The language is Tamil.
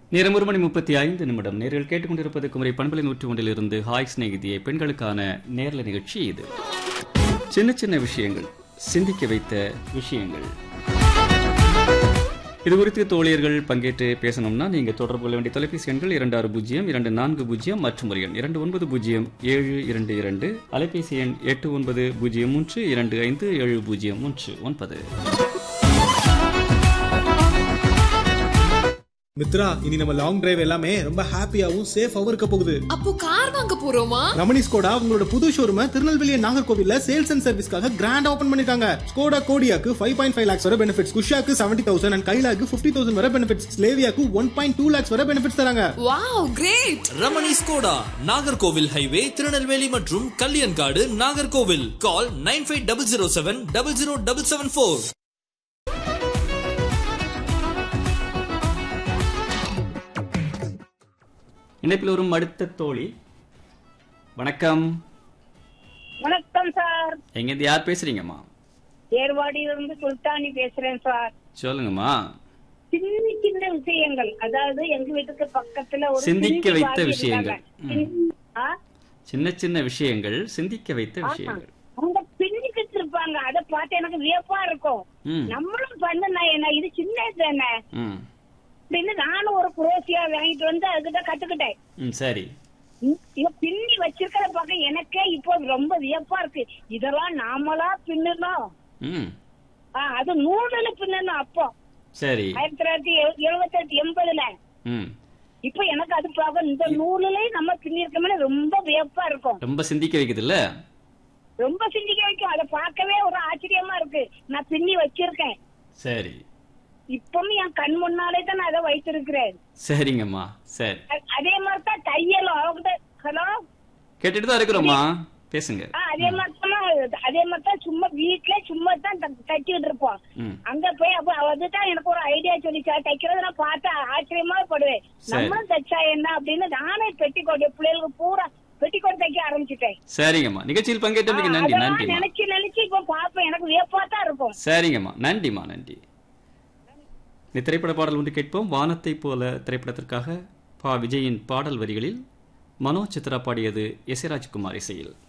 நேரம் ஒரு மணி முப்பத்தி ஐந்து நிமிடம் நேரில் கேட்டுக்கொண்டிருப்பது குமரி பண்பலை நூற்றி ஒன்றிலிருந்து ஹாய் சிநேகிதியை பெண்களுக்கான நேரல நிகழ்ச்சி இது சின்ன சின்ன விஷயங்கள் சிந்திக்க வைத்த விஷயங்கள் இது குறித்து தோழியர்கள் பங்கேற்று பேசணும்னா நீங்க தொடர்பு கொள்ள வேண்டிய தொலைபேசி எண்கள் இரண்டு ஆறு பூஜ்ஜியம் இரண்டு நான்கு பூஜ்ஜியம் மற்றும் ஒரு எண் இரண்டு ஒன்பது பூஜ்ஜியம் ஏழு இரண்டு இரண்டு அலைபேசி எண் எட்டு ஒன்பது பூஜ்ஜியம் மூன்று இரண்டு ஐந்து ஏழு பூஜ்ஜியம் மூன்று ஒன்பது மித்ரா இனி நம்ம லாங் டிரைவ் எல்லாமே ரொம்ப ஹாப்பியாவும் சேஃபாவும் இருக்க போகுது அப்போ கார் வாங்க போறோமா ரமணி ஸ்கோடா உங்களோட புது ஷோரூம திருநெல்வேலி and நாகர்கோவில்ல சேல்ஸ் அண்ட் சர்வீஸ்க்காக கிராண்ட் ஓபன் பண்ணிருக்காங்க ஸ்கோடா கோடியாக்கு ஃபைவ் பாயிண்ட் ஃபைவ் லேக்ஸ் வரை பெனிஃபிட்ஸ் குஷாக்கு செவன்டி தௌசண்ட் அண்ட் கைலாக்கு ஃபிஃப்டி தௌசண்ட் வரை பெனிஃபிட்ஸ் ஸ்லேவியாக்கு ஒன் பாயிண்ட் டூ லேக்ஸ் வரை பெனிஃபிட்ஸ் தராங்க wow great Ramani Skoda Nagercoil highway Tirunelveli மற்றும் Kalyankadu Nagercoil call nine five double zero seven double zero double seven four இணைப்பில் வரும் அடுத்த தோழி வணக்கம் வணக்கம் சார் எங்கேருந்து யார் பேசுறீங்கம்மா ஏர்வாடியிலிருந்து சுல்தானி பேசுறேன் சார் சொல்லுங்கம்மா சின்ன சின்ன விஷயங்கள் அதாவது எங்க வீட்டுக்கு பக்கத்துல ஒரு சிந்திக்க பிரிஞ்சு வைத்த வாங்கி விஷயங்கள். இருக்காங்க. சின்ன- ஆ? சின்ன சின்ன விஷயங்கள் சிந்திக்க வைத்த ஆமா. விஷயங்கள் அவங்க பின்னிக்கிட்டு இருப்பாங்க அதை பார்த்து எனக்கு வியப்பா இருக்கும் ம் நம்மளும் பண்ணுனா என்ன இது சின்ன தானே ம் அப்படின்னு நானும் ஒரு குரோசியா வாங்கிட்டு வந்து அதுகிட்ட கத்துக்கிட்டேன் ம் சரி ம், இவ பின்னி வச்சிருக்கிற பக்கம் எனக்கே இப்போ ரொம்ப வியப்பா இருக்கு இதெல்லாம் நாமளா பின்னணும் ம் ஆ, அது நூலுல பின்னணும் அப்போ சரி ஆயிரத்தி தொள்ளாயிரத்தி எழு- எழுபத்தெட்டு எண்பதுல ம் இப்ப எனக்கு அது பார்க்க இந்த நூலுல நம்ம பின்னிருக்கோம்னு ரொம்ப வியப்பா இருக்கும் ரொம்ப சிந்திக்க வைக்குதுல்ல ரொம்ப சிந்திக்க வைக்கும் அதை பார்க்கவே ஒரு ஆச்சரியமா இருக்கு நான் பின்னி வச்சிருக்கேன் சரி இப்பவும் என் கண் முன்னாலே தான் நான் அதை வைத்திருக்கிறேன் சரிங்கம்மா சரி அ- அதே மாதிரி தான் தையலும் அவகிட்ட ஹலோ கேட்டுட்டு தான் இருக்கிறோம்மா பேசுங்க ஆ, அதே மாதிரி தான் அதே மாதிரி தான் சும்மா வீட்ல சும்மா தான் த- தச்சிட்டு இருப்போம் ம் அங்க போய் அப்ப அதுதான் எனக்கு ஒரு ஐடியா சொல்லிச்சா தைக்கிறத நான் பார்த்தா ஆச்சரியமா படுவேன் சரி. நம்மளும் தைச்சா என்ன அப்படின்னு நானே பெட்டிக்கோட் பிள்ளைகளுக்கு பூரா பெட்டிக்கோட் தைக்க ஆரம்பிச்சுட்டேன் சரிங்கம்மா நிகழ்ச்சியில் பங்கேற்றமைக்கு நன்றி அதெல்லாம் நன்றிம்மா நினைச்சு நினைச்சு இப்ப பாப்பேன் எனக்கு வியப்பா தான் இருக்கும் சரிங்கம்மா நன்றிம்மா நன்றி இந்த திரைப்பட பாடல் ஒன்று கேட்போம் வானத்தை போல திரைப்படத்திற்காக பா விஜயின் பாடல் வரிகளில் மனோ சித்ரா பாடியது எஸ் ஏ ராஜ்குமார் இசையில்